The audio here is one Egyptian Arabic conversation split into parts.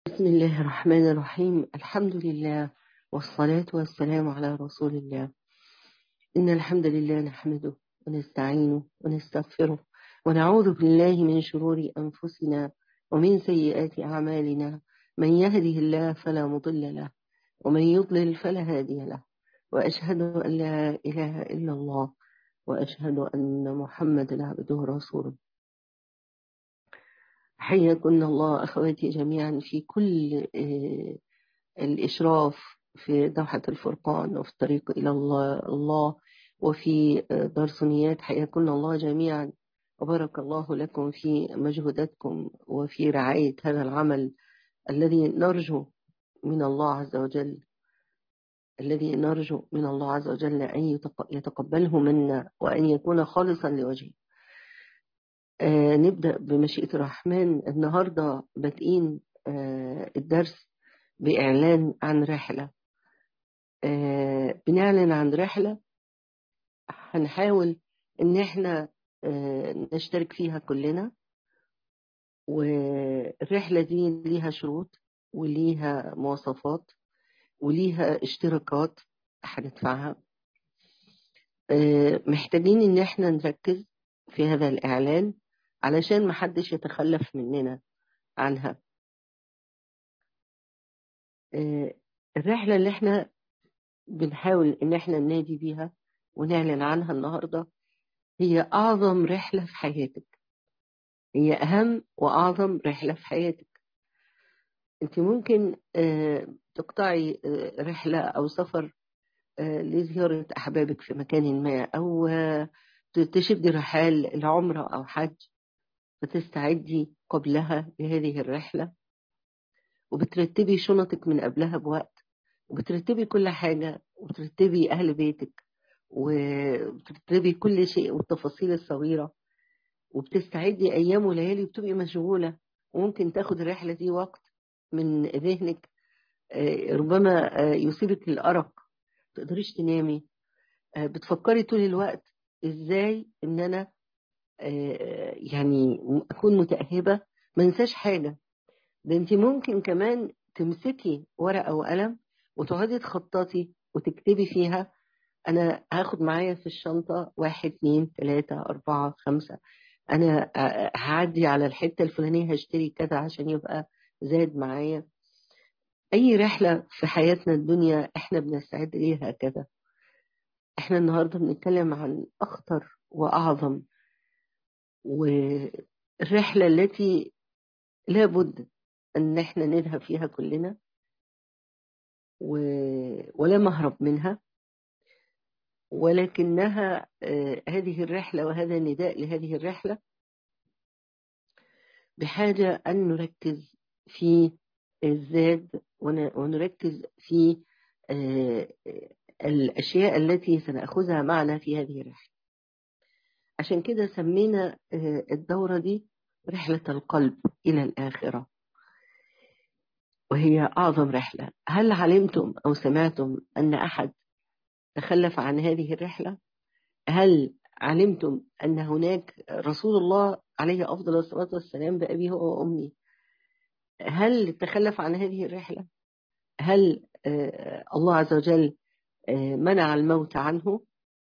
بسم الله الرحمن الرحيم الحمد لله والصلاة والسلام على رسول الله إن الحمد لله نحمده ونستعينه ونستغفره ونعوذ بالله من شرور أنفسنا ومن سيئات أعمالنا من يهده الله فلا مضل له ومن يضلل فلا هادي له وأشهد أن لا إله إلا الله وأشهد أن محمدا عبده ورسوله حياكم الله أخواتي جميعا في كل الإشراف في دوحة الفرقان وفي الطريق إلى الله, الله وفي درسونيات حياكم الله جميعا وبارك الله لكم في مجهوداتكم وفي رعاية هذا العمل الذي نرجو من الله عز وجل الذي نرجو من الله عز وجل أن يتقبله منا وأن يكون خالصا لوجهه آه نبدأ بمشيئة الرحمن النهاردة بادئين آه الدرس بإعلان عن رحلة آه بنعلن عن رحلة هنحاول إن احنا آه نشترك فيها كلنا والرحلة دي ليها شروط وليها مواصفات وليها اشتراكات هندفعها آه محتاجين إن احنا نركز في هذا الإعلان علشان محدش يتخلف مننا عنها الرحلة اللي احنا بنحاول ان احنا ننادي بيها ونعلن عنها النهاردة هي أعظم رحلة في حياتك هي أهم وأعظم رحلة في حياتك انت ممكن تقطعي رحلة أو سفر لزيارة أحبابك في مكان ما أو تشدي رحال العمرة أو حج فتستعدي قبلها لهذه الرحلة وبترتبي شنطك من قبلها بوقت وبترتبي كل حاجة وبترتبي أهل بيتك وبترتبي كل شيء والتفاصيل الصغيرة وبتستعدي أيام وليالي وبتبقي مشغولة وممكن تاخد الرحلة دي وقت من ذهنك ربما يصيبك الأرق تقدريش تنامي بتفكري طول الوقت ازاي ان انا يعني اكون متأهبة ما انساش حاجة ده انت ممكن كمان تمسكي ورقة وقلم وتقعدي تخططي وتكتبي فيها انا هاخد معايا في الشنطة واحد اتنين تلاتة اربعة خمسة انا هعدي على الحتة الفلانية هشتري كذا عشان يبقى زاد معايا اي رحلة في حياتنا الدنيا احنا بنستعد ليها كذا احنا النهاردة بنتكلم عن اخطر واعظم والرحلة التي لابد ان احنا نذهب فيها كلنا و... ولا مهرب منها ولكنها هذه الرحلة وهذا النداء لهذه الرحلة بحاجة أن نركز في الزاد ونركز في الأشياء التي سنأخذها معنا في هذه الرحلة عشان كده سمينا الدورة دي رحلة القلب إلى الآخرة وهي أعظم رحلة هل علمتم أو سمعتم أن أحد تخلف عن هذه الرحلة هل علمتم أن هناك رسول الله عليه أفضل الصلاة والسلام بأبيه وأمي هل تخلف عن هذه الرحلة هل الله عز وجل منع الموت عنه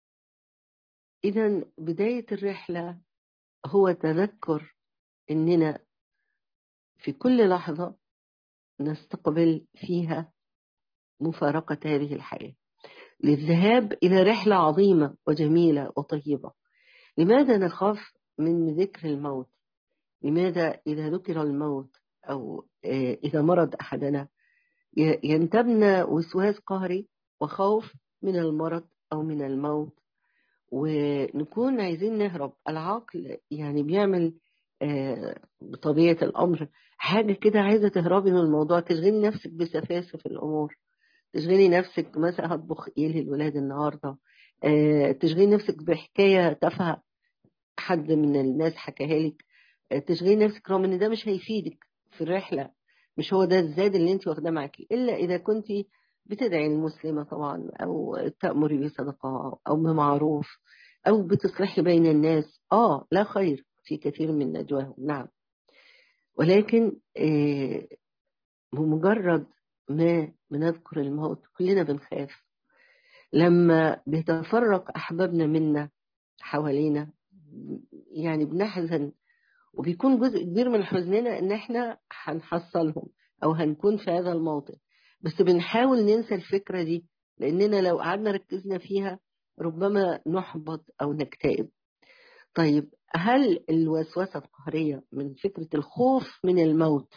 إذا بداية الرحلة هو تذكر إننا في كل لحظة نستقبل فيها مفارقة هذه الحياة للذهاب إلى رحلة عظيمة وجميلة وطيبة لماذا نخاف من ذكر الموت لماذا إذا ذكر الموت أو إذا مرض أحدنا ينتبنا وسواس قهري وخوف من المرض أو من الموت ونكون عايزين نهرب العقل يعني بيعمل بطبيعة الأمر حاجة كده عايزة تهربي من الموضوع تشغلي نفسك بسفاسف الأمور تشغلي نفسك مثلا هطبخ ايه للولاد النهاردة تشغلي نفسك بحكاية تافهة حد من الناس حكاها لك تشغلي نفسك رغم ان ده مش هيفيدك في الرحلة مش هو ده الزاد اللي انت واخداه معاكي الا اذا كنت بتدعي المسلمة طبعا او تأمري بصدقة او بمعروف او بتصلحي بين الناس اه لا خير في كثير من نجواهم نعم ولكن بمجرد ما بنذكر الموت كلنا بنخاف لما بيتفرق أحبابنا منا حوالينا يعني بنحزن وبيكون جزء كبير من حزننا إن إحنا هنحصلهم أو هنكون في هذا الموطن بس بنحاول ننسى الفكرة دي لأننا لو قعدنا ركزنا فيها ربما نحبط أو نكتئب طيب هل الوسوسة القهرية من فكرة الخوف من الموت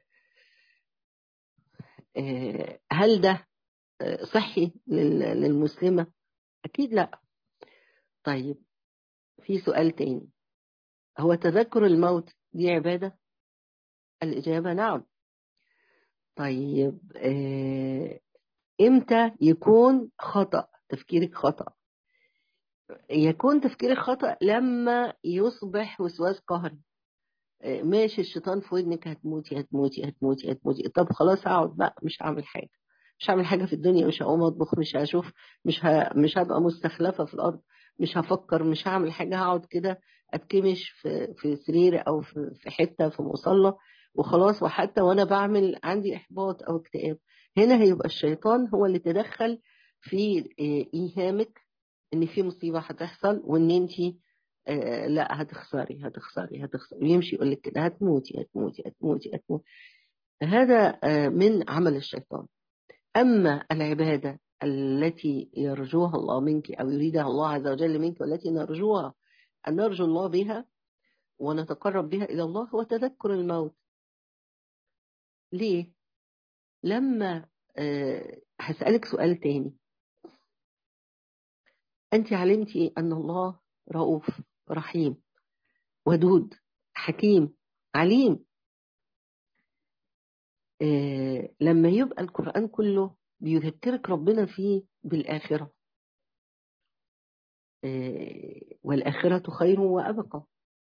هل ده صحي للمسلمة أكيد لا طيب في سؤال تاني هو تذكر الموت دي عبادة الإجابة نعم طيب إمتى يكون خطأ تفكيرك خطأ يكون تفكيرك خطأ لما يصبح وسواس قهري ماشي الشيطان في ودنك هتموتي هتموتي هتموتي هتموتي طب خلاص اقعد بقى مش هعمل حاجه مش هعمل حاجه في الدنيا مش هقوم اطبخ مش هشوف مش ه... مش هبقى مستخلفه في الارض مش هفكر مش هعمل حاجه هقعد كده اتكمش في في سرير او في في حته في مصلى وخلاص وحتى وانا بعمل عندي احباط او اكتئاب هنا هيبقى الشيطان هو اللي تدخل في ايهامك ان في مصيبه هتحصل وان انت آه لا هتخسري هتخسري هتخسري ويمشي يقول لك كده هتموتي هتموتي هتموتي هتموتي هذا آه من عمل الشيطان أما العبادة التي يرجوها الله منك أو يريدها الله عز وجل منك والتي نرجوها أن نرجو الله بها ونتقرب بها إلى الله هو تذكر الموت ليه؟ لما أه هسألك سؤال تاني أنت علمتي أن الله رؤوف رحيم ودود حكيم عليم آه لما يبقى القرآن كله بيذكرك ربنا فيه بالآخرة آه والآخرة خير وأبقى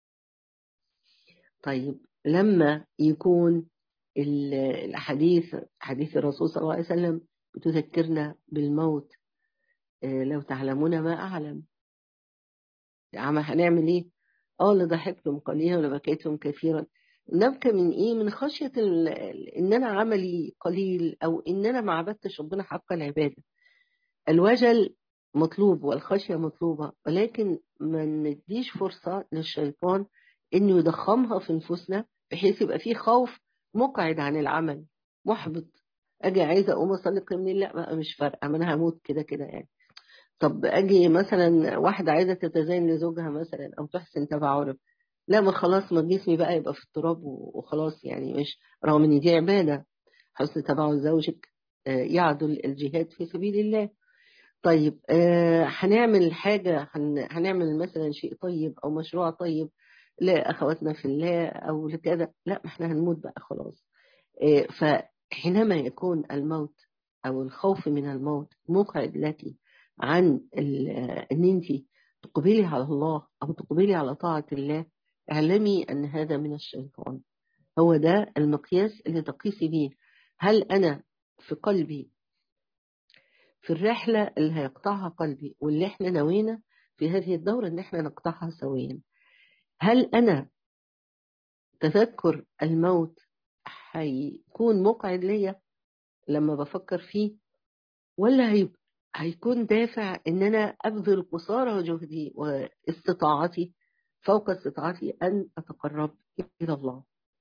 طيب لما يكون الأحاديث حديث الرسول صلى الله عليه وسلم بتذكرنا بالموت آه لو تعلمون ما أعلم عم هنعمل ايه اه لضحكتم قليلا ولبكيتم كثيرا نبكى من ايه من خشية ان انا عملي قليل او ان انا ما عبدتش ربنا حق العبادة الوجل مطلوب والخشية مطلوبة ولكن ما نديش فرصة للشيطان انه يضخمها في نفوسنا بحيث يبقى فيه خوف مقعد عن العمل محبط اجي عايزه اقوم اصلي قيام لا بقى مش فارقه ما انا هموت كده كده يعني طب اجي مثلا واحده عايزه تتزين لزوجها مثلا او تحسن تبعره لا ما خلاص ما جسمي بقى يبقى في التراب وخلاص يعني مش رغم ان دي عباده حسن تبع زوجك يعدل الجهاد في سبيل الله طيب هنعمل حاجه هنعمل مثلا شيء طيب او مشروع طيب لاخواتنا في الله او لكذا لا ما احنا هنموت بقى خلاص فحينما يكون الموت او الخوف من الموت مقعد لك عن ان انت تقبلي على الله او تقبلي على طاعه الله اعلمي ان هذا من الشيطان هو ده المقياس اللي تقيسي بيه هل انا في قلبي في الرحله اللي هيقطعها قلبي واللي احنا نوينا في هذه الدوره ان احنا نقطعها سويا هل انا تذكر الموت هيكون مقعد ليا لما بفكر فيه ولا هيبقى هيكون دافع ان انا ابذل قصارى جهدي واستطاعتي فوق استطاعتي ان اتقرب الى الله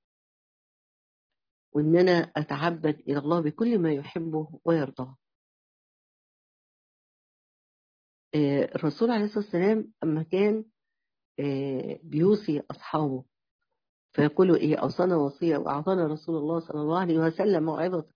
وان انا اتعبد الى الله بكل ما يحبه ويرضاه الرسول عليه الصلاه والسلام اما كان بيوصي اصحابه فيقولوا ايه اوصانا وصيه واعطانا رسول الله صلى الله عليه وسلم موعظه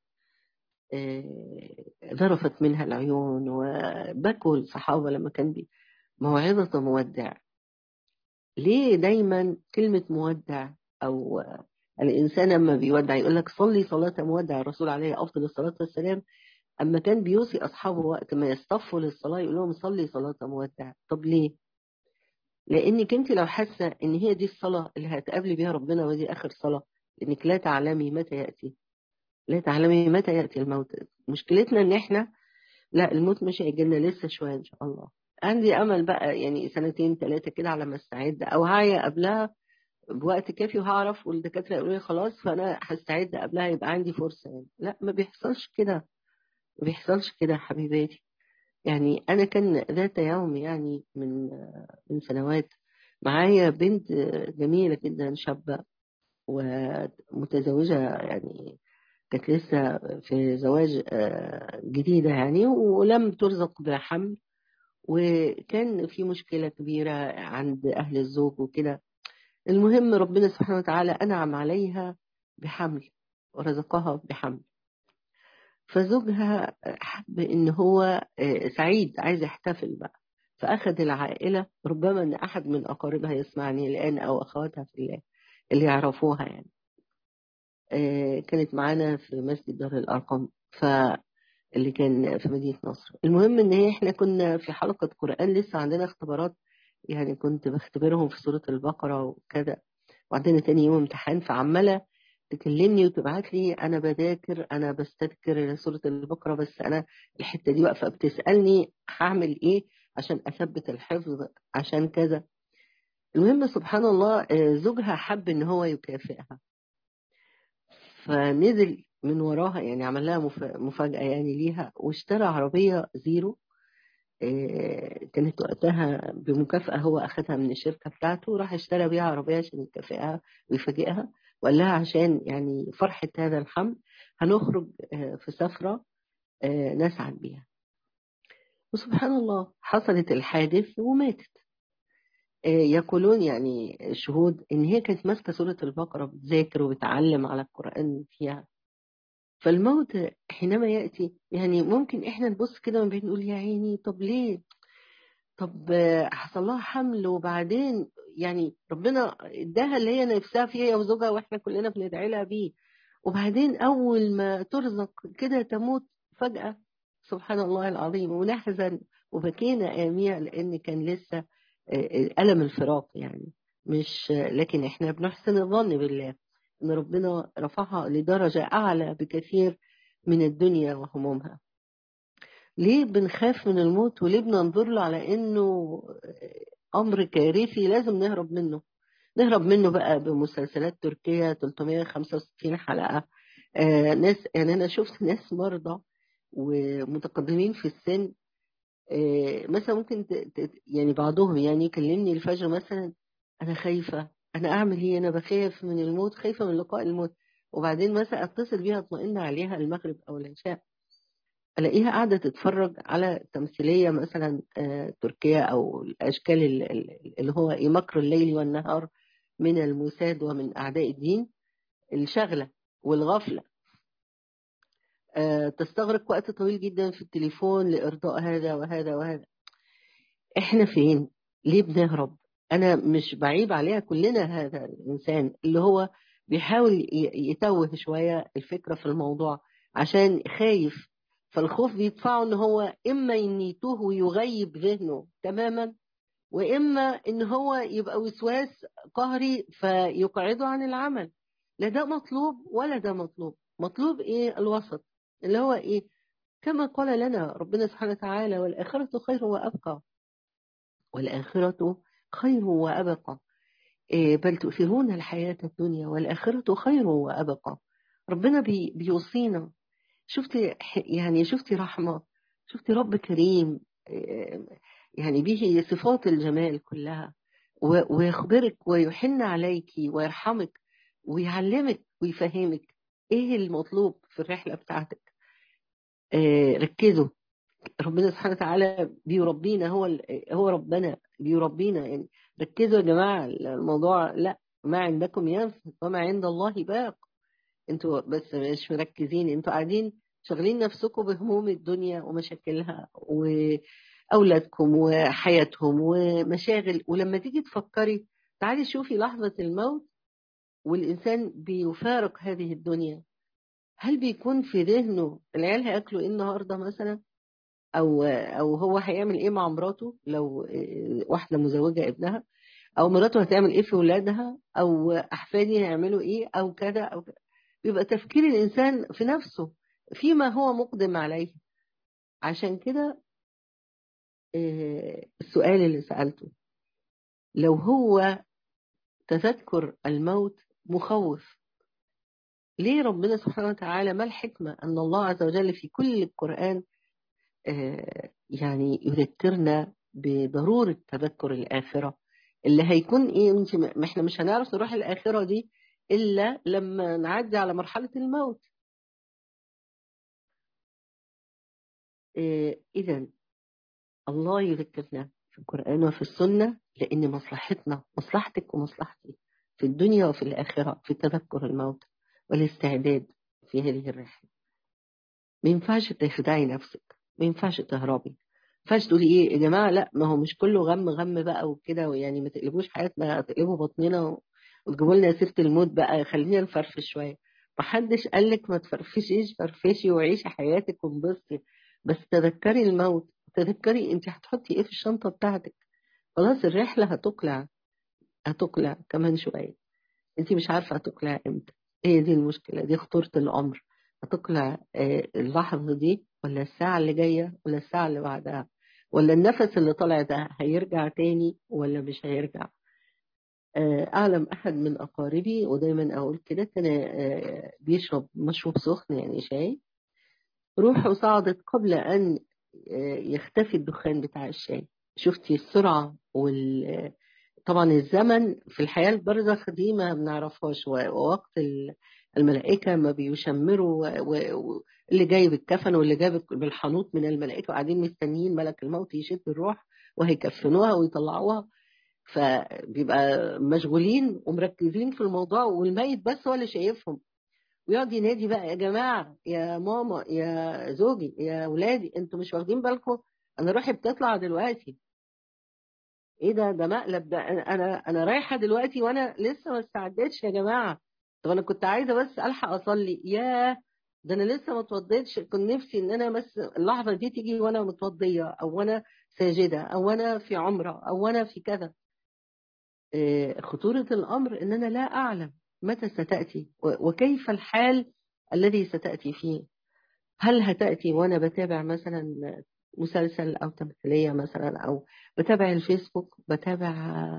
ذرفت منها العيون وبكوا الصحابة لما كان بي موعظة مودع ليه دايما كلمة مودع أو الإنسان لما بيودع يقول لك صلي صلاة مودع الرسول عليه أفضل الصلاة والسلام أما كان بيوصي أصحابه وقت ما يصطفوا للصلاة يقول لهم صلي صلاة مودع طب ليه؟ لأنك أنت لو حاسة إن هي دي الصلاة اللي هتقابلي بيها ربنا ودي آخر صلاة لأنك لا تعلمي متى يأتي لا تعلمي متى يأتي الموت مشكلتنا ان احنا لا الموت مش هيجي لنا لسه شوية ان شاء الله عندي امل بقى يعني سنتين ثلاثة كده على ما استعد او هعيا قبلها بوقت كافي وهعرف والدكاتره يقولوا لي خلاص فانا هستعد قبلها يبقى عندي فرصه يعني لا ما بيحصلش كده ما بيحصلش كده يا حبيباتي يعني انا كان ذات يوم يعني من من سنوات معايا بنت جميله جدا شابه ومتزوجه يعني كانت لسه في زواج جديده يعني ولم ترزق بحمل وكان في مشكله كبيره عند اهل الزوج وكده المهم ربنا سبحانه وتعالى انعم عليها بحمل ورزقها بحمل فزوجها حب ان هو سعيد عايز يحتفل بقى فاخذ العائله ربما ان احد من اقاربها يسمعني الان او اخواتها في الله اللي يعرفوها يعني كانت معانا في مسجد دار الارقم ف اللي كان في مدينه نصر المهم ان هي احنا كنا في حلقه قران لسه عندنا اختبارات يعني كنت بختبرهم في سوره البقره وكذا وعندنا تاني يوم امتحان فعماله تكلمني وتبعت لي انا بذاكر انا بستذكر سوره البقره بس انا الحته دي واقفه بتسالني هعمل ايه عشان اثبت الحفظ عشان كذا المهم سبحان الله زوجها حب ان هو يكافئها فنزل من وراها يعني عمل لها مفاجاه يعني ليها واشترى عربيه زيرو كانت وقتها بمكافأة هو أخذها من الشركة بتاعته راح اشترى بيها عربية عشان يكافئها ويفاجئها وقال لها عشان يعني فرحة هذا الحمل هنخرج في سفرة نسعد بيها وسبحان الله حصلت الحادث وماتت يقولون يعني الشهود ان هي كانت ماسكه سوره البقره بتذاكر وبتعلم على القران فيها فالموت حينما ياتي يعني ممكن احنا نبص كده من بعيد نقول يا عيني طب ليه طب حصل لها حمل وبعدين يعني ربنا اداها اللي هي نفسها فيها هي وزوجها واحنا كلنا بندعي لها بيه وبعدين اول ما ترزق كده تموت فجاه سبحان الله العظيم ونحزن وبكينا آمية لأن كان لسه ألم الفراق يعني مش لكن احنا بنحسن الظن بالله ان ربنا رفعها لدرجة اعلى بكثير من الدنيا وهمومها ليه بنخاف من الموت وليه بننظر له على انه امر كارثي لازم نهرب منه نهرب منه بقى بمسلسلات تركية 365 حلقة آه ناس يعني انا شفت ناس مرضى ومتقدمين في السن آه مثلا ممكن ت... ت... يعني بعضهم يعني يكلمني الفجر مثلا انا خايفة انا اعمل ايه انا بخاف من الموت خايفة من لقاء الموت وبعدين مثلا اتصل بيها اطمئن عليها المغرب او العشاء الاقيها قاعده تتفرج على تمثيليه مثلا تركيا او الاشكال اللي هو ايه مكر الليل والنهار من الموساد ومن اعداء الدين الشغله والغفله تستغرق وقت طويل جدا في التليفون لارضاء هذا وهذا وهذا احنا فين ليه بنهرب انا مش بعيب عليها كلنا هذا الانسان اللي هو بيحاول يتوه شويه الفكره في الموضوع عشان خايف فالخوف بيدفعه ان هو اما ان يتوه ويغيب ذهنه تماما واما ان هو يبقى وسواس قهري فيقعده عن العمل لا ده مطلوب ولا ده مطلوب مطلوب ايه الوسط اللي هو ايه كما قال لنا ربنا سبحانه وتعالى والآخرة خير وأبقى والآخرة خير وأبقى إيه بل تؤثرون الحياة الدنيا والآخرة خير وأبقى ربنا بي بيوصينا شفتي يعني شفتي رحمة شفتي رب كريم يعني به صفات الجمال كلها ويخبرك ويحن عليك ويرحمك ويعلمك ويفهمك ايه المطلوب في الرحلة بتاعتك ركزوا ربنا سبحانه وتعالى بيربينا هو هو ربنا بيربينا يعني ركزوا يا جماعة الموضوع لا ما عندكم ينفذ وما عند الله باق انتوا بس مش مركزين انتوا قاعدين شغلين نفسكم بهموم الدنيا ومشاكلها وأولادكم وحياتهم ومشاغل ولما تيجي تفكري تعالي شوفي لحظة الموت والإنسان بيفارق هذه الدنيا هل بيكون في ذهنه العيال هياكلوا ايه النهارده مثلا او او هو هيعمل ايه مع مراته لو واحده مزوجه ابنها او مراته هتعمل ايه في ولادها او احفادي هيعملوا ايه او كذا او كذا بيبقى تفكير الانسان في نفسه فيما هو مقدم عليه عشان كده السؤال اللي سألته لو هو تذكر الموت مخوف ليه ربنا سبحانه وتعالى ما الحكمة أن الله عز وجل في كل القرآن يعني يذكرنا بضرورة تذكر الآخرة اللي هيكون إيه ما إحنا مش هنعرف نروح الآخرة دي إلا لما نعدي على مرحلة الموت إذا الله يذكرنا في القرآن وفي السنة لأن مصلحتنا مصلحتك ومصلحتي في الدنيا وفي الآخرة في تذكر الموت والاستعداد في هذه الرحلة ما ينفعش تخدعي نفسك ما ينفعش تهربي ما ينفعش تقولي ايه يا جماعه لا ما هو مش كله غم غم بقى وكده ويعني ما تقلبوش حياتنا تقلبوا بطننا وتجيبوا لنا سيره الموت بقى خلينا نفرفش شويه ما حدش قال لك ما تفرفشيش فرفشي وعيشي حياتك وانبسطي بس تذكري الموت تذكري انت هتحطي ايه في الشنطه بتاعتك خلاص الرحله هتقلع هتقلع كمان شويه انت مش عارفه هتقلع امتى هي دي المشكله دي خطوره الامر هتقلع اللحظه دي ولا الساعه اللي جايه ولا الساعه اللي بعدها ولا النفس اللي طالع ده هيرجع تاني ولا مش هيرجع أعلم أحد من أقاربي ودايما أقول كده كان بيشرب مشروب سخن يعني شاي روحه صعدت قبل أن يختفي الدخان بتاع الشاي شفتي السرعة وال طبعا الزمن في الحياة البرزخ دي ما بنعرفهاش ووقت الملائكة ما بيشمروا واللي جاي بالكفن واللي جاي بالحنوط من الملائكة وقاعدين مستنيين ملك الموت يشد الروح وهيكفنوها ويطلعوها فبيبقى مشغولين ومركزين في الموضوع والميت بس هو اللي شايفهم ويقعد ينادي بقى يا جماعة يا ماما يا زوجي يا ولادي انتوا مش واخدين بالكم انا روحي بتطلع دلوقتي ايه ده ده مقلب ده انا انا رايحه دلوقتي وانا لسه ما استعدتش يا جماعه طب انا كنت عايزه بس الحق اصلي يا ده انا لسه ما اتوضيتش كنت نفسي ان انا بس اللحظه دي تيجي وانا متوضيه او وانا ساجده او وانا في عمره او وانا في كذا خطوره الامر ان انا لا اعلم متى ستاتي وكيف الحال الذي ستاتي فيه هل هتاتي وانا بتابع مثلا مسلسل او تمثيليه مثلا او بتابع الفيسبوك بتابع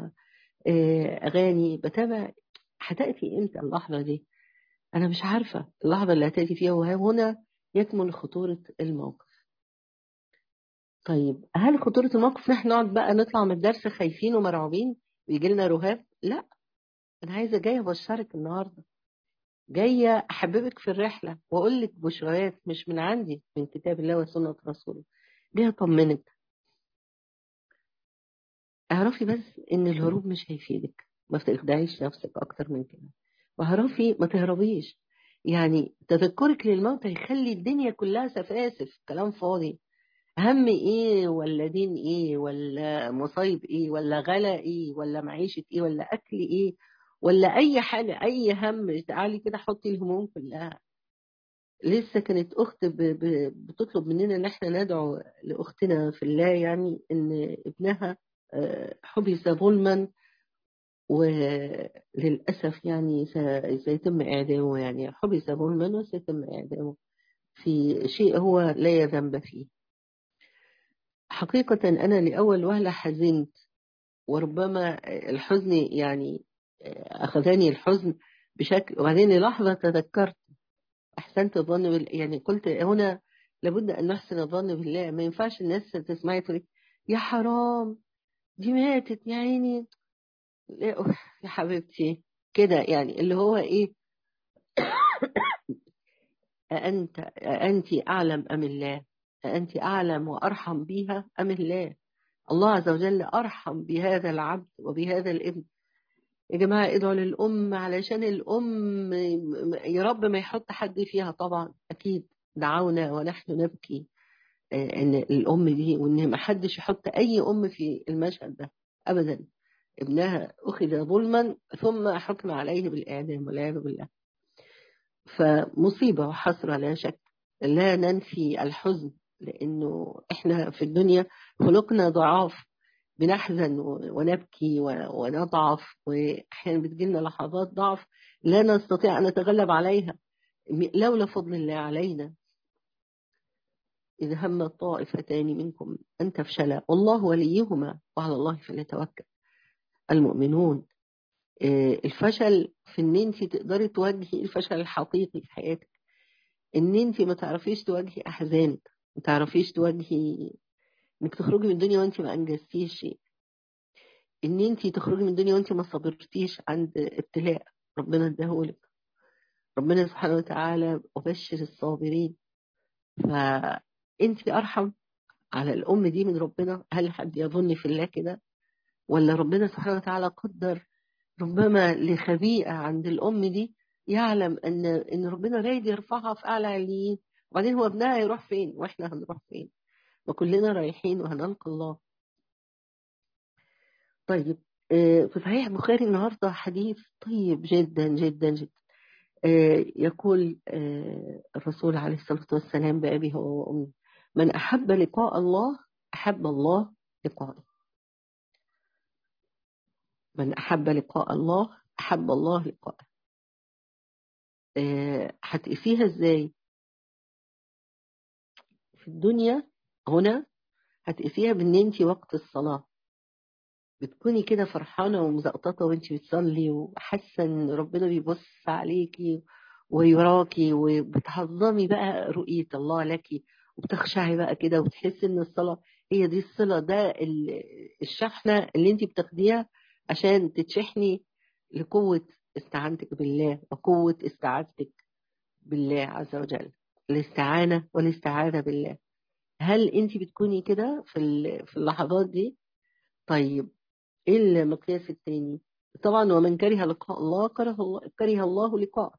اغاني بتابع هتاتي امتى اللحظه دي انا مش عارفه اللحظه اللي هتاتي فيها وهنا يكمن خطوره الموقف طيب هل خطوره الموقف نحن نقعد بقى نطلع من الدرس خايفين ومرعوبين ويجي لنا رهاب لا انا عايزه جايه ابشرك النهارده جايه احببك في الرحله واقول لك بشريات مش من عندي من كتاب الله وسنه رسوله جايه اطمنك اعرفي بس ان الهروب مش هيفيدك ما تخدعيش نفسك اكتر من كده واعرفي ما تهربيش يعني تذكرك للموت هيخلي الدنيا كلها سفاسف كلام فاضي هم ايه ولا دين ايه ولا مصايب ايه ولا غلا ايه ولا معيشة ايه ولا اكل ايه ولا اي حاجة اي هم تعالي كده حطي الهموم كلها لسه كانت اخت ب... ب... بتطلب مننا ان احنا ندعو لاختنا في الله يعني ان ابنها حبس ظلما وللاسف يعني سيتم اعدامه يعني حبس ظلما وسيتم اعدامه في شيء هو لا ذنب فيه حقيقة أنا لأول وهلة حزنت وربما الحزن يعني أخذني الحزن بشكل وبعدين لحظة تذكرت أحسنت الظن بال... يعني قلت هنا لابد أن نحسن الظن بالله ما ينفعش الناس تسمعي تقول يا حرام دي ماتت يا عيني يا حبيبتي كده يعني اللي هو إيه أأنت أأنت أعلم أم الله أأنت أعلم وأرحم بها أم الله الله عز وجل أرحم بهذا العبد وبهذا الابن يا جماعة ادعوا للأم علشان الأم يا رب ما يحط حد فيها طبعا أكيد دعونا ونحن نبكي ان الام دي وان ما حدش يحط اي ام في المشهد ده ابدا ابنها اخذ ظلما ثم حكم عليه بالاعدام والعياذ بالله فمصيبه وحسره لا شك لا ننفي الحزن لانه احنا في الدنيا خلقنا ضعاف بنحزن ونبكي ونضعف واحيانا بتجيلنا لحظات ضعف لا نستطيع ان نتغلب عليها لولا فضل الله علينا إذ هم الطائفتان منكم أن تفشلا والله وليهما وعلى الله فليتوكل المؤمنون الفشل في ان انت تقدري تواجهي الفشل الحقيقي في حياتك ان انت ما تعرفيش تواجهي احزانك ما تعرفيش تواجهي انك تخرجي من الدنيا وانت ما انجزتيش شيء ان انت تخرجي من الدنيا وانت ما صبرتيش عند ابتلاء ربنا اداهولك ربنا سبحانه وتعالى أبشر الصابرين فأنت أرحم على الأم دي من ربنا هل حد يظن في الله كده ولا ربنا سبحانه وتعالى قدر ربما لخبيئة عند الأم دي يعلم أن إن ربنا رايد يرفعها في أعلى عليين وبعدين هو ابنها هيروح فين وإحنا هنروح فين وكلنا رايحين وهنلقى الله طيب في صحيح البخاري النهارده حديث طيب جدا جدا جدا يقول الرسول عليه الصلاة والسلام بأبي هو وأمي من أحب لقاء الله أحب الله لقاءه من أحب لقاء الله أحب الله لقاءه هتقيسيها إزاي في الدنيا هنا هتقيسيها بإن أنت وقت الصلاة بتكوني كده فرحانة ومزقططة وانت بتصلي وحاسة ان ربنا بيبص عليكي ويراكي وبتعظمي بقى رؤية الله لك وبتخشعي بقى كده وتحسي ان الصلاة هي دي الصلة ده الشحنة اللي انت بتاخديها عشان تتشحني لقوة استعانتك بالله وقوة استعادتك بالله عز وجل الاستعانة والاستعاذة بالله هل انت بتكوني كده في في اللحظات دي طيب ايه المقياس الثاني طبعا ومن كره لقاء الله كره الله كره الله لقاء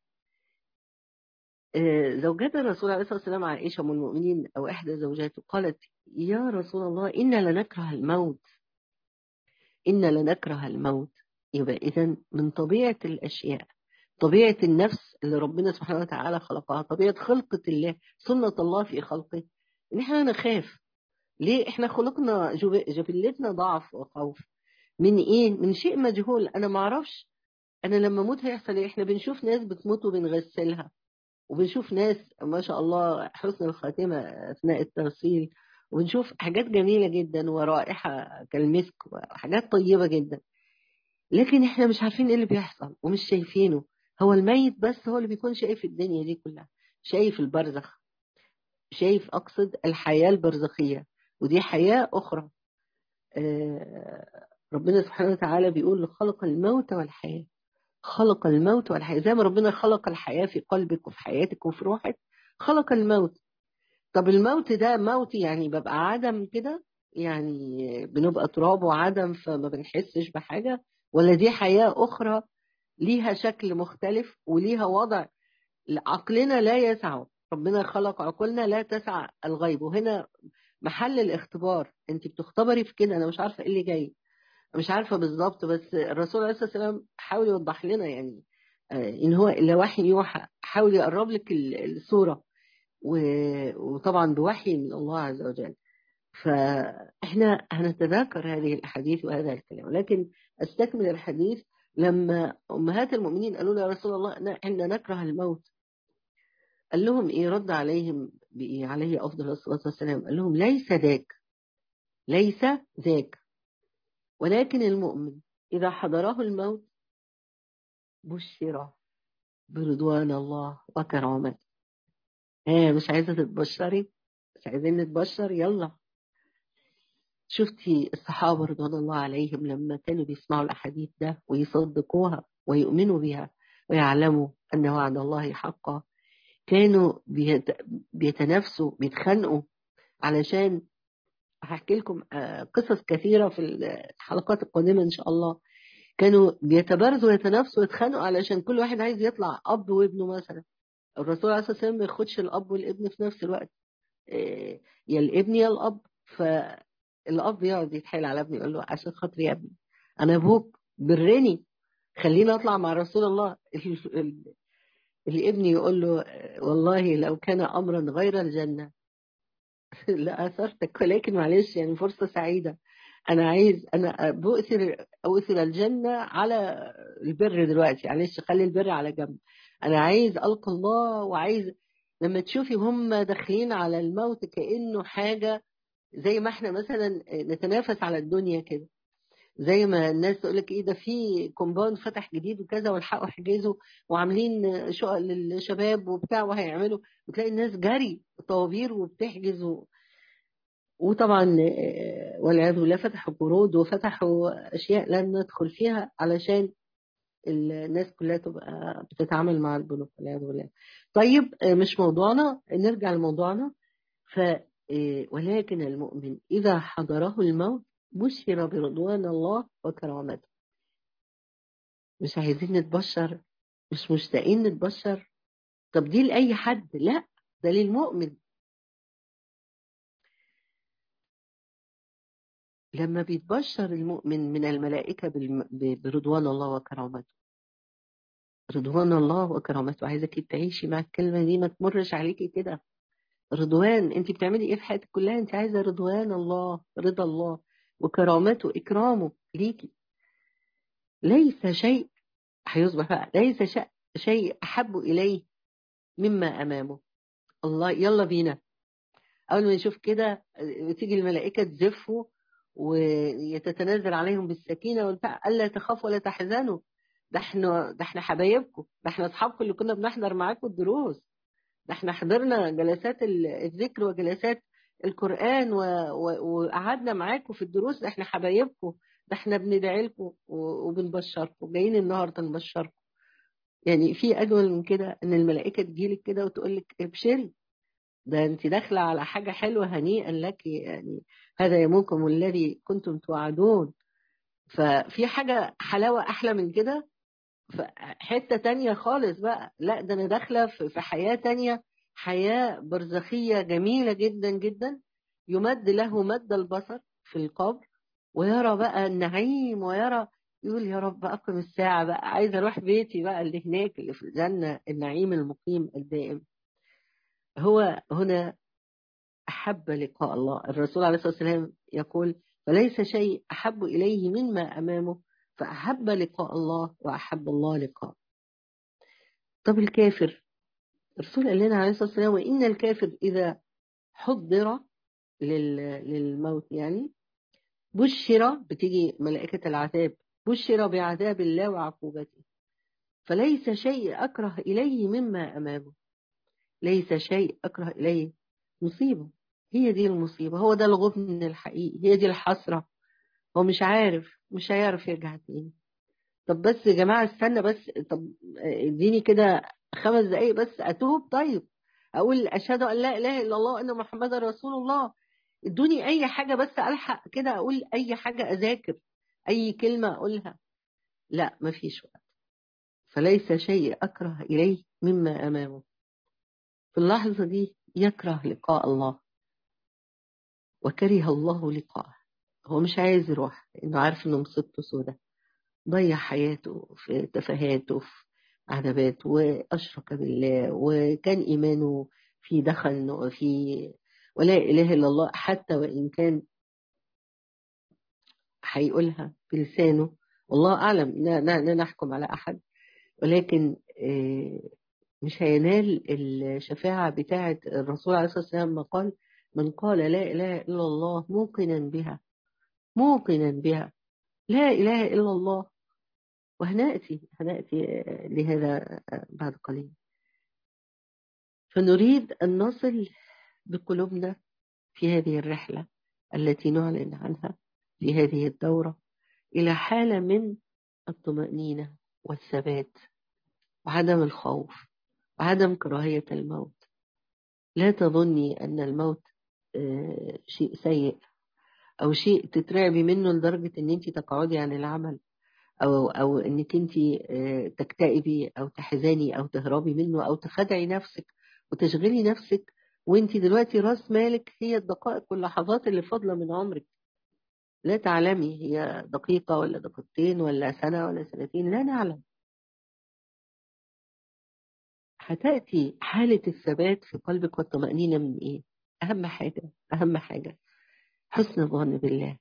زوجات الرسول عليه الصلاه والسلام عائشه ام المؤمنين او احدى زوجاته قالت يا رسول الله انا لنكره الموت انا لنكره الموت يبقى اذا من طبيعه الاشياء طبيعه النفس اللي ربنا سبحانه وتعالى خلقها طبيعه خلقه الله سنه الله في خلقه ان احنا نخاف ليه احنا خلقنا جبلتنا ضعف وخوف من ايه من شيء مجهول انا ما اعرفش انا لما اموت هيحصل ايه احنا بنشوف ناس بتموت وبنغسلها وبنشوف ناس ما شاء الله حسن الخاتمه اثناء التغسيل وبنشوف حاجات جميله جدا ورائحه كالمسك وحاجات طيبه جدا لكن احنا مش عارفين ايه اللي بيحصل ومش شايفينه هو الميت بس هو اللي بيكون شايف الدنيا دي كلها شايف البرزخ شايف اقصد الحياه البرزخيه ودي حياه اخرى آه ربنا سبحانه وتعالى بيقول خلق الموت والحياة خلق الموت والحياة زي ما ربنا خلق الحياة في قلبك وفي حياتك وفي روحك خلق الموت طب الموت ده موت يعني ببقى عدم كده يعني بنبقى تراب وعدم فما بنحسش بحاجة ولا دي حياة أخرى ليها شكل مختلف وليها وضع عقلنا لا يسعه ربنا خلق عقولنا لا تسع الغيب وهنا محل الاختبار انت بتختبري في كده انا مش عارفه ايه اللي جاي مش عارفه بالظبط بس الرسول عليه الصلاه والسلام حاول يوضح لنا يعني ان هو الا وحي يوحى حاول يقرب لك الصوره وطبعا بوحي من الله عز وجل فاحنا هنتذاكر هذه الاحاديث وهذا الكلام لكن استكمل الحديث لما امهات المؤمنين قالوا له يا رسول الله احنا نكره الموت قال لهم ايه رد عليهم بإيه عليه افضل الصلاه والسلام قال لهم ليس ذاك ليس ذاك ولكن المؤمن إذا حضره الموت بشر برضوان الله وكرامته ها مش عايزة تتبشري مش عايزين نتبشر يلا شفتي الصحابة رضوان الله عليهم لما كانوا بيسمعوا الأحاديث ده ويصدقوها ويؤمنوا بها ويعلموا أن وعد الله حقا كانوا بيتنافسوا بيتخانقوا علشان هحكي لكم قصص كثيرة في الحلقات القادمة إن شاء الله كانوا بيتبارزوا ويتنافسوا ويتخانقوا علشان كل واحد عايز يطلع أب وابنه مثلا الرسول عليه الصلاة والسلام ما ياخدش الأب والابن في نفس الوقت يا الابن يا الأب فالأب يقعد يتحايل على ابنه يقول له عشان خاطري يا ابني أنا أبوك برني خليني أطلع مع رسول الله الابن يقول له والله لو كان أمرا غير الجنة لأثرتك ولكن معلش يعني فرصة سعيدة أنا عايز أنا بؤثر أؤثر الجنة على البر دلوقتي معلش خلي البر على جنب أنا عايز ألقى الله وعايز لما تشوفي هم داخلين على الموت كأنه حاجة زي ما احنا مثلا نتنافس على الدنيا كده زي ما الناس تقول لك ايه ده في كومباوند فتح جديد وكذا والحقوا احجزوا وعاملين شقق للشباب وبتاع وهيعملوا وتلاقي الناس جري طوابير وبتحجز و... وطبعا والعياذ بالله فتحوا قروض وفتحوا اشياء لن ندخل فيها علشان الناس كلها تبقى بتتعامل مع البنوك والعياذ بالله. طيب مش موضوعنا نرجع لموضوعنا ف ولكن المؤمن اذا حضره الموت بشر برضوان الله وكرامته. مش عايزين نتبشر مش مشتاقين نتبشر طب دي لاي حد لا ده للمؤمن لما بيتبشر المؤمن من الملائكة برضوان الله وكرامته رضوان الله وكرامته عايزك تعيشي مع الكلمة دي ما تمرش عليكي كده رضوان انت بتعملي ايه في حياتك كلها انت عايزة رضوان الله رضا الله وكرامته اكرامه ليكي ليس شيء هيصبح بقى ليس شيء, شيء احب اليه مما امامه الله يلا بينا اول ما يشوف كده تيجي الملائكة تزفوا ويتتنازل عليهم بالسكينة والبتاع ألا تخافوا ولا تحزنوا ده احنا ده احنا حبايبكم ده احنا اصحابكم اللي كنا بنحضر معاكم الدروس ده احنا حضرنا جلسات الذكر وجلسات القرآن وقعدنا معاكم في الدروس ده احنا حبايبكم ده احنا بندعي لكم وبنبشركم جايين النهارده نبشركم يعني في اجمل من كده ان الملائكه تجيلك كده وتقول لك ابشري ده انت داخله على حاجه حلوه هنيئا لك يعني هذا يومكم الذي كنتم توعدون ففي حاجه حلاوه احلى من كده حته تانية خالص بقى لا ده انا داخله في حياه تانية حياه برزخيه جميله جدا جدا يمد له مد البصر في القبر ويرى بقى النعيم ويرى يقول يا رب أقم الساعة بقى عايز أروح بيتي بقى اللي هناك اللي في الجنة النعيم المقيم الدائم هو هنا أحب لقاء الله الرسول عليه الصلاة والسلام يقول فليس شيء أحب إليه مما أمامه فأحب لقاء الله وأحب الله لقاء طب الكافر الرسول قال لنا عليه الصلاة والسلام وإن الكافر إذا حضر للموت يعني بشر بتيجي ملائكة العذاب بشر بعذاب الله وعقوبته فليس شيء أكره إليه مما أمامه ليس شيء أكره إليه مصيبة هي دي المصيبة هو ده الغبن الحقيقي هي دي الحسرة هو مش عارف مش هيعرف يرجع تاني طب بس يا جماعة استنى بس طب اديني كده خمس دقايق بس أتوب طيب أقول أشهد أن لا إله إلا الله وأن محمد رسول الله ادوني أي حاجة بس ألحق كده أقول أي حاجة أذاكر أي كلمة أقولها لا مفيش وقت فليس شيء أكره إليه مما أمامه في اللحظة دي يكره لقاء الله وكره الله لقاءه هو مش عايز يروح لأنه عارف إنه مصيبته سودة ضيع حياته في تفاهاته في عذابات وأشرك بالله وكان إيمانه في دخل وفي ولا إله إلا الله حتى وإن كان هيقولها بلسانه والله أعلم لا نحكم على أحد ولكن مش هينال الشفاعة بتاعة الرسول عليه الصلاة والسلام ما قال من قال لا إله إلا الله موقنا بها موقنا بها لا إله إلا الله وهنأتي هنأتي لهذا بعد قليل فنريد أن نصل بقلوبنا في هذه الرحلة التي نعلن عنها في هذه الدورة إلى حالة من الطمأنينة والثبات وعدم الخوف وعدم كراهية الموت لا تظني أن الموت شيء سيء أو شيء تترعبي منه لدرجة أن أنت تقعدي عن العمل أو أو أنك أنت تكتئبي أو تحزني أو تهربي منه أو تخدعي نفسك وتشغلي نفسك وأنت دلوقتي راس مالك هي الدقائق واللحظات اللي فاضلة من عمرك لا تعلمي هي دقيقة ولا دقيقتين ولا سنة ولا سنتين لا نعلم هتأتي حالة الثبات في قلبك والطمأنينة من إيه؟ أهم حاجة أهم حاجة حسن الظن بالله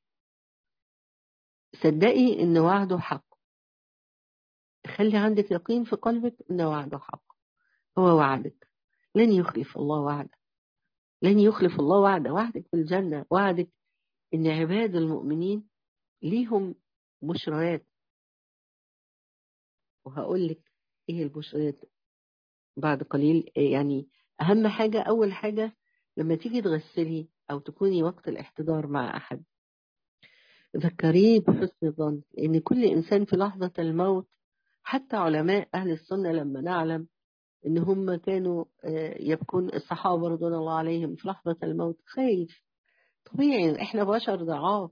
صدقي إن وعده حق خلي عندك يقين في قلبك إن وعده حق هو وعدك لن يخلف الله وعده لن يخلف الله وعده وعدك بالجنة وعدك إن عباد المؤمنين ليهم بشريات وهقول لك ايه البشريات بعد قليل يعني اهم حاجة اول حاجة لما تيجي تغسلي او تكوني وقت الاحتضار مع احد ذكريه بحسن الظن لان كل انسان في لحظة الموت حتى علماء اهل السنة لما نعلم ان هم كانوا يبكون الصحابة رضوان الله عليهم في لحظة الموت خايف طبيعي احنا بشر ضعاف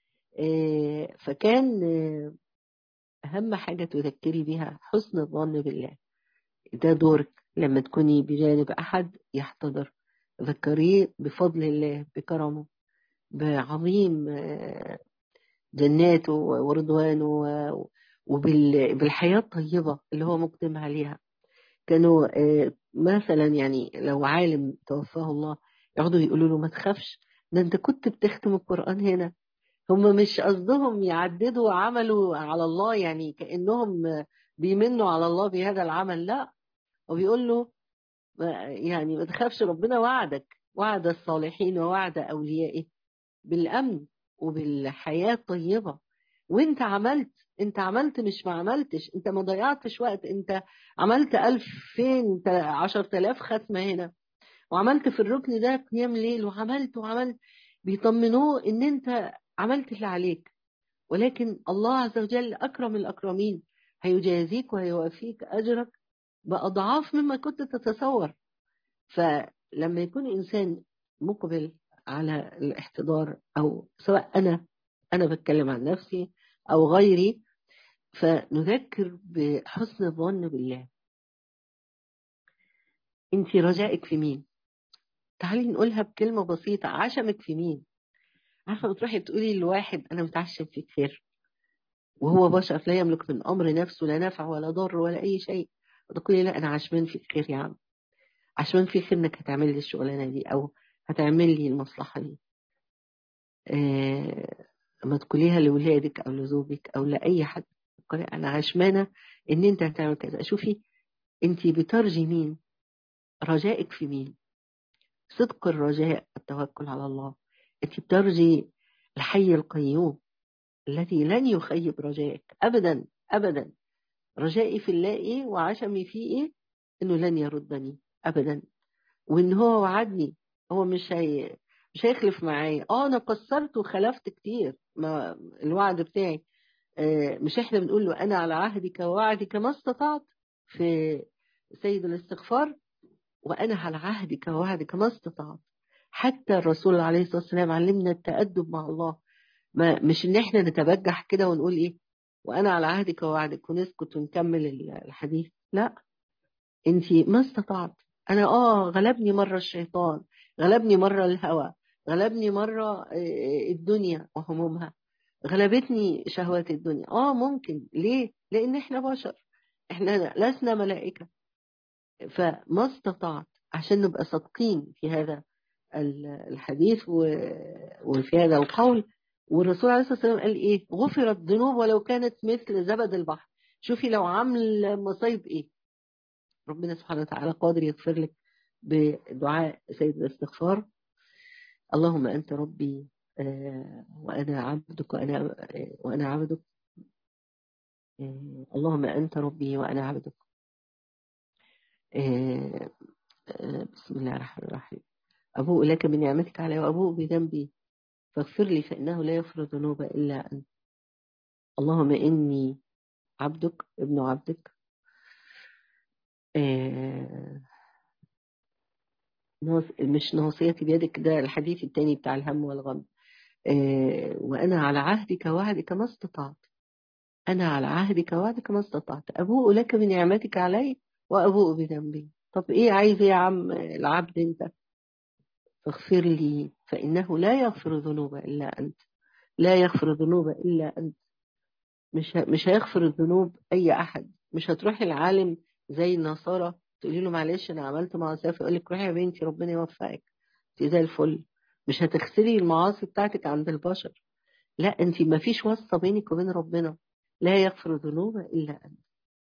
فكان اهم حاجة تذكري بها حسن الظن بالله ده دورك لما تكوني بجانب احد يحتضر ذكريه بفضل الله بكرمه بعظيم جناته ورضوانه وبالحياة الطيبة اللي هو مقدم عليها كانوا مثلا يعني لو عالم توفاه الله يقعدوا يقولوا له ما تخافش ده انت كنت بتختم القرآن هنا هم مش قصدهم يعددوا عملوا على الله يعني كأنهم بيمنوا على الله بهذا العمل لا وبيقول له يعني ما تخافش ربنا وعدك وعد الصالحين ووعد أوليائه بالأمن وبالحياة الطيبة وانت عملت انت عملت مش ما عملتش انت ما ضيعتش وقت انت عملت ألفين عشر تلاف ختمة هنا وعملت في الركن ده قيام ليل وعملت وعملت بيطمنوه ان انت عملت اللي عليك ولكن الله عز وجل أكرم الأكرمين هيجازيك وهيوافيك أجرك بأضعاف مما كنت تتصور فلما يكون إنسان مقبل على الاحتضار أو سواء أنا أنا بتكلم عن نفسي أو غيري فنذكر بحسن الظن بالله انت رجائك في مين تعالي نقولها بكلمة بسيطة عشمك في مين عارفة بتروحي تقولي لواحد أنا متعشم فيك خير وهو بشر لا يملك من أمر نفسه لا نفع ولا ضر ولا أي شيء تقولي لا أنا عشمان فيك خير يا عم عشمان فيك خير إنك هتعمل لي الشغلانة دي أو هتعمل لي المصلحة دي آه ما تقوليها لولادك أو لزوجك أو لأي حد تقولي أنا عشمانة إن أنت هتعمل كذا شوفي أنت بترجي مين رجائك في مين صدق الرجاء التوكل على الله أنت بترجي الحي القيوم الذي لن يخيب رجائك أبدا أبدا رجائي في الله إيه وعشمي فيه إيه إنه لن يردني أبدا وإن هو وعدني هو مش هي مش هيخلف معايا اه انا قصرت وخلفت كتير ما الوعد بتاعي آه مش احنا بنقول له انا على عهدك ووعدك ما استطعت في سيد الاستغفار وانا على عهدك ووعدك ما استطعت حتى الرسول عليه الصلاه والسلام علمنا التأدب مع الله ما مش ان احنا نتبجح كده ونقول ايه وانا على عهدك ووعدك ونسكت ونكمل الحديث لا انت ما استطعت انا اه غلبني مره الشيطان غلبني مره الهوى غلبني مرة الدنيا وهمومها غلبتني شهوات الدنيا اه ممكن ليه لان احنا بشر احنا لسنا ملائكة فما استطعت عشان نبقى صادقين في هذا الحديث وفي هذا القول والرسول عليه الصلاة والسلام قال ايه غفرت ذنوب ولو كانت مثل زبد البحر شوفي لو عمل مصايب ايه ربنا سبحانه وتعالى قادر يغفر لك بدعاء سيد الاستغفار اللهم أنت ربي وأنا عبدك وأنا وأنا عبدك اللهم أنت ربي وأنا عبدك بسم الله الرحمن الرحيم أبوء لك بنعمتك علي وأبوء بذنبي فاغفر لي فإنه لا يغفر الذنوب إلا أنت اللهم إني عبدك ابن عبدك مش ناصيتي بيدك ده الحديث التاني بتاع الهم والغم آه وأنا على عهدك وعدك ما استطعت أنا على عهدك وعدك ما استطعت أبوء لك بنعمتك علي وأبوء بذنبي طب إيه عايز يا عم العبد أنت فاغفر لي فإنه لا يغفر الذنوب إلا أنت لا يغفر الذنوب إلا أنت مش مش هيغفر الذنوب أي أحد مش هتروحي العالم زي النصارى تقولي له معلش انا عملت معصيه فيقول لك روحي يا بنتي ربنا يوفقك انت زي الفل مش هتغسلي المعاصي بتاعتك عند البشر لا انت ما فيش واسطه بينك وبين ربنا لا يغفر الذنوب الا انت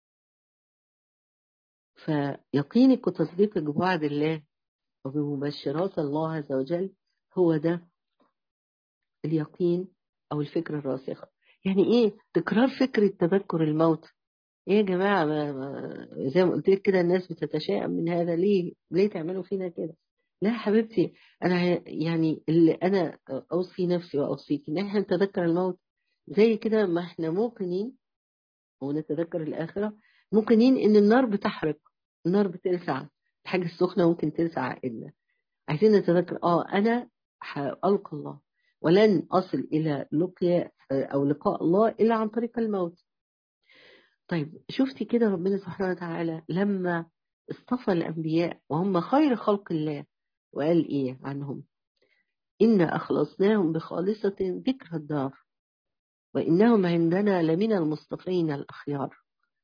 فيقينك وتصديقك بوعد الله وبمبشرات الله عز وجل هو ده اليقين او الفكره الراسخه يعني ايه تكرار فكرة تذكر الموت ايه يا جماعة ما ما زي ما قلت لك كده الناس بتتشائم من هذا ليه ليه تعملوا فينا كده لا حبيبتي انا يعني اللي انا اوصي نفسي واوصيك ان احنا نتذكر الموت زي كده ما احنا موقنين ونتذكر الاخره موقنين ان النار بتحرق النار بتلسع الحاجه السخنه ممكن تلسع عقلنا عايزين نتذكر اه انا هالقى الله ولن اصل الى لقيا او لقاء الله الا عن طريق الموت طيب شفتي كده ربنا سبحانه وتعالى لما اصطفى الانبياء وهم خير خلق الله وقال ايه عنهم إنا أخلصناهم بخالصة ذكر الدار وإنهم عندنا لمن المصطفين الأخيار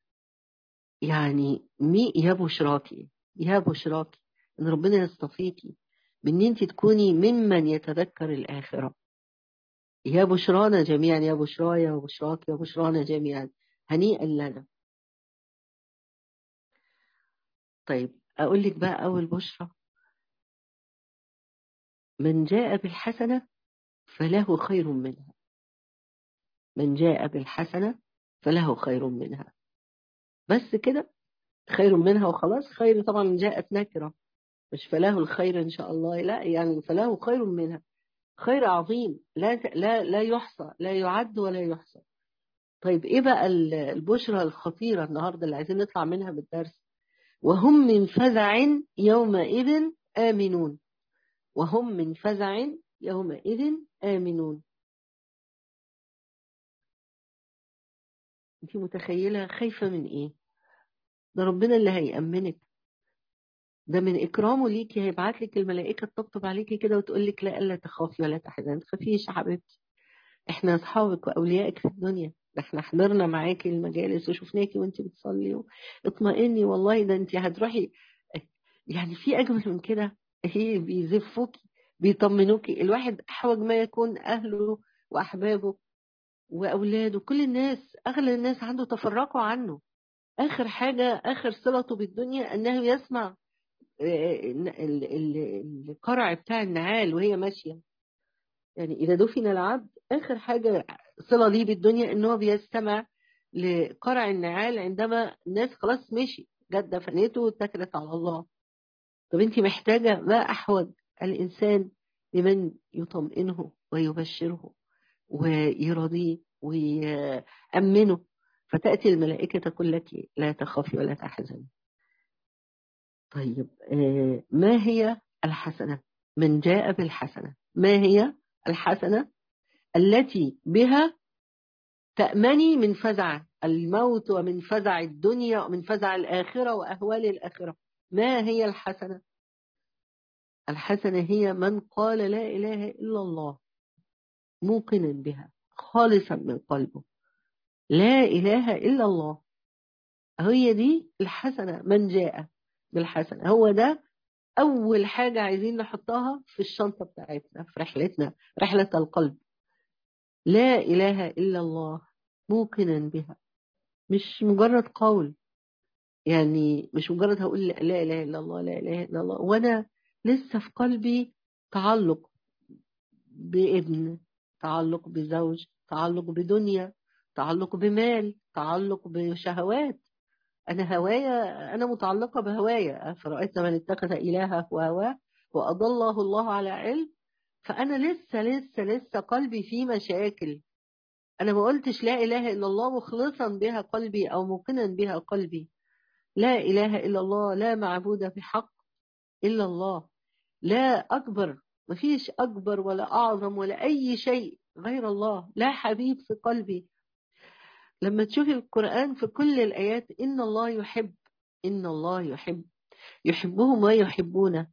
يعني مي يا بشراكي يا بشراكي إن ربنا يصطفيكي بإن أنت تكوني ممن يتذكر الآخرة يا بشرانا جميعا يا بشرايا يا بشراك يا بشرانا جميعا هنيئا لنا طيب أقول لك بقى أول بشرى من جاء بالحسنة فله خير منها من جاء بالحسنة فله خير منها بس كده خير منها وخلاص خير طبعا جاءت نكرة مش فله الخير إن شاء الله لا يعني فله خير منها خير عظيم لا لا لا يحصى لا يعد ولا يحصى طيب ايه بقى البشرى الخطيرة النهاردة اللي عايزين نطلع منها بالدرس وهم من فزع يومئذ آمنون وهم من فزع يومئذ آمنون انت متخيلة خايفة من ايه ده ربنا اللي هيأمنك ده من إكرامه ليكي هيبعت لك الملائكة تطبطب عليكي كده وتقول لك لا ألا تخافي ولا تحزني تخافيش يا حبيبتي احنا أصحابك وأوليائك في الدنيا ده احنا حضرنا معاكي المجالس وشفناكي وانت بتصلي اطمئني والله ده انت هتروحي يعني في أجمل من كده هي بيزفوكي بيطمنوكي الواحد أحوج ما يكون أهله وأحبابه وأولاده كل الناس أغلى الناس عنده تفرقوا عنه آخر حاجة آخر صلته بالدنيا أنه يسمع القرع بتاع النعال وهي ماشية يعني إذا دفن العبد آخر حاجة صلة ليه بالدنيا إن هو بيستمع لقرع النعال عندما الناس خلاص مشي جت دفنته واتكلت على الله طب أنت محتاجة ما أحوج الإنسان لمن يطمئنه ويبشره ويرضيه ويأمنه فتأتي الملائكة تقول لك لا تخافي ولا تحزني طيب ما هي الحسنة من جاء بالحسنة ما هي الحسنة التي بها تأمني من فزع الموت ومن فزع الدنيا ومن فزع الآخرة وأهوال الآخرة ما هي الحسنة الحسنة هي من قال لا إله إلا الله موقنا بها خالصا من قلبه لا إله إلا الله هي دي الحسنة من جاء بالحسنة هو ده أول حاجة عايزين نحطها في الشنطة بتاعتنا في رحلتنا رحلة القلب لا إله إلا الله موقنا بها مش مجرد قول يعني مش مجرد هقول لا إله إلا الله لا إله إلا الله وأنا لسه في قلبي تعلق بابن تعلق بزوج تعلق بدنيا تعلق بمال تعلق بشهوات أنا هوايا أنا متعلقة بهوايا فرأيت من اتخذ إلهه وهواه وأضله الله على علم فأنا لسه لسه لسه قلبي فيه مشاكل أنا ما قلتش لا إله إلا الله مخلصا بها قلبي أو موقنا بها قلبي لا إله إلا الله لا معبود بحق إلا الله لا أكبر مفيش أكبر ولا أعظم ولا أي شيء غير الله لا حبيب في قلبي لما تشوفي القرآن في كل الآيات إن الله يحب إن الله يحب يحبهم ويحبونه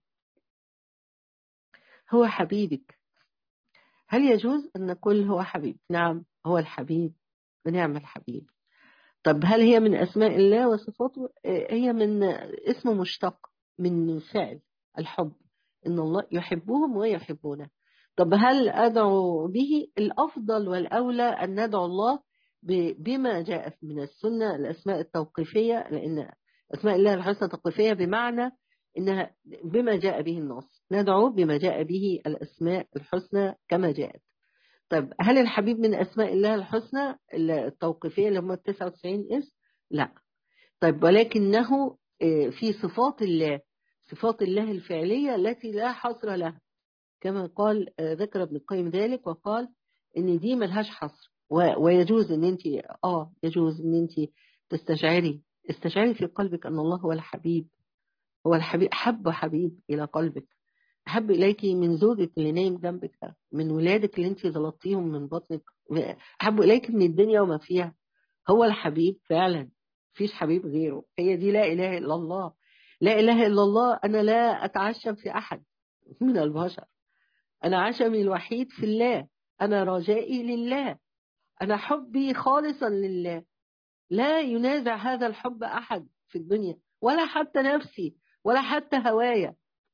هو حبيبك هل يجوز أن نقول هو حبيب نعم هو الحبيب ونعم الحبيب طب هل هي من أسماء الله وصفاته هي من اسم مشتق من فعل الحب إن الله يحبهم ويحبونه طب هل أدعو به الأفضل والأولى أن ندعو الله بما جاء من السنة الأسماء التوقيفية لأن أسماء الله الحسنى توقيفية بمعنى إنها بما جاء به النص ندعو بما جاء به الأسماء الحسنى كما جاءت طيب هل الحبيب من أسماء الله الحسنى التوقيفية اللي هم 99 اسم لا طيب ولكنه في صفات الله صفات الله الفعلية التي لا حصر لها كما قال ذكر ابن القيم ذلك وقال ان دي ملهاش حصر ويجوز ان انت اه يجوز ان انت تستشعري استشعري في قلبك ان الله هو الحبيب هو الحبيب حب حبيب الى قلبك احب اليك من زوجك اللي نايم جنبك ده من ولادك اللي انت ظلطتيهم من بطنك احب اليك من الدنيا وما فيها هو الحبيب فعلا مفيش حبيب غيره هي دي لا اله الا الله لا اله الا الله انا لا اتعشم في احد من البشر انا عشمي الوحيد في الله انا رجائي لله انا حبي خالصا لله لا ينازع هذا الحب احد في الدنيا ولا حتى نفسي ولا حتى هوايا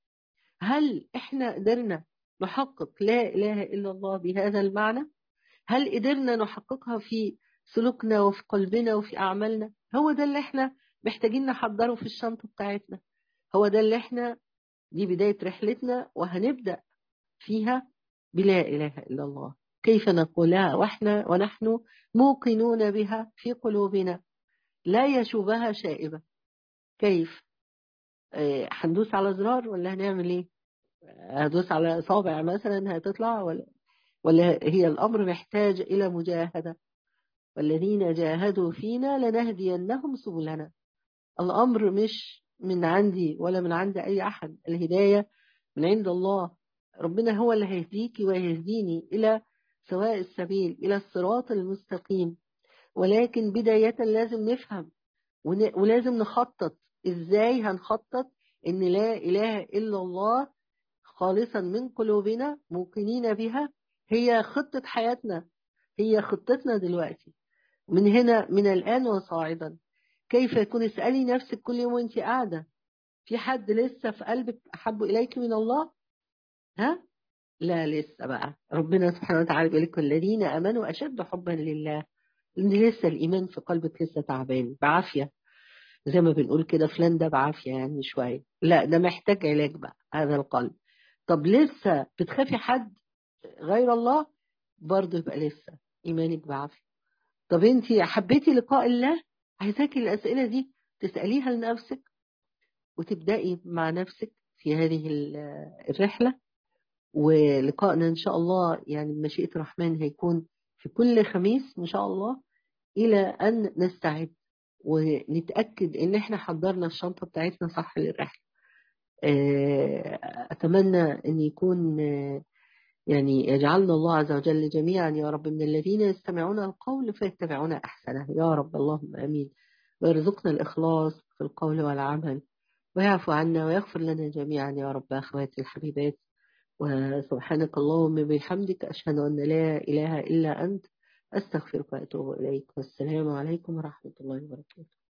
هل احنا قدرنا نحقق لا اله الا الله بهذا المعنى هل قدرنا نحققها في سلوكنا وفي قلبنا وفي اعمالنا هو ده اللي احنا محتاجين نحضره في الشنطه بتاعتنا هو ده اللي احنا دي بدايه رحلتنا وهنبدا فيها بلا اله الا الله كيف نقولها واحنا ونحن موقنون بها في قلوبنا لا يشوبها شائبه كيف هندوس على زرار ولا هنعمل ايه هدوس على صابع مثلا هتطلع ولا ولا هي الامر محتاج الى مجاهده والذين جاهدوا فينا لنهدينهم سبلنا الامر مش من عندي ولا من عند اي احد الهدايه من عند الله ربنا هو اللي هيهديكي ويهديني الى سواء السبيل الى الصراط المستقيم ولكن بدايه لازم نفهم ولازم نخطط ازاي هنخطط ان لا اله الا الله خالصا من قلوبنا موقنين بها هي خطة حياتنا هي خطتنا دلوقتي من هنا من الآن وصاعدا كيف يكون اسألي نفسك كل يوم وانت قاعدة في حد لسه في قلبك أحب إليك من الله ها لا لسه بقى ربنا سبحانه وتعالى بيقول لك الذين امنوا اشد حبا لله ان لسه الايمان في قلبك لسه تعبان بعافيه زي ما بنقول كده فلان ده بعافيه يعني شويه لا ده محتاج علاج بقى هذا القلب طب لسه بتخافي حد غير الله برضه يبقى لسه ايمانك بعافيه طب انت حبيتي لقاء الله عايزاكي الاسئله دي تساليها لنفسك وتبداي مع نفسك في هذه الرحله ولقائنا إن شاء الله يعني بمشيئة الرحمن هيكون في كل خميس إن شاء الله إلى أن نستعد ونتأكد إن إحنا حضرنا الشنطة بتاعتنا صح للرحلة أتمنى أن يكون يعني يجعلنا الله عز وجل جميعا يا رب من الذين يستمعون القول فيتبعون أحسنه يا رب اللهم أمين ويرزقنا الإخلاص في القول والعمل ويعفو عنا ويغفر لنا جميعا يا رب أخواتي الحبيبات وسبحانك اللهم بحمدك أشهد أن لا إله إلا أنت أستغفرك وأتوب إليك والسلام عليكم ورحمة الله وبركاته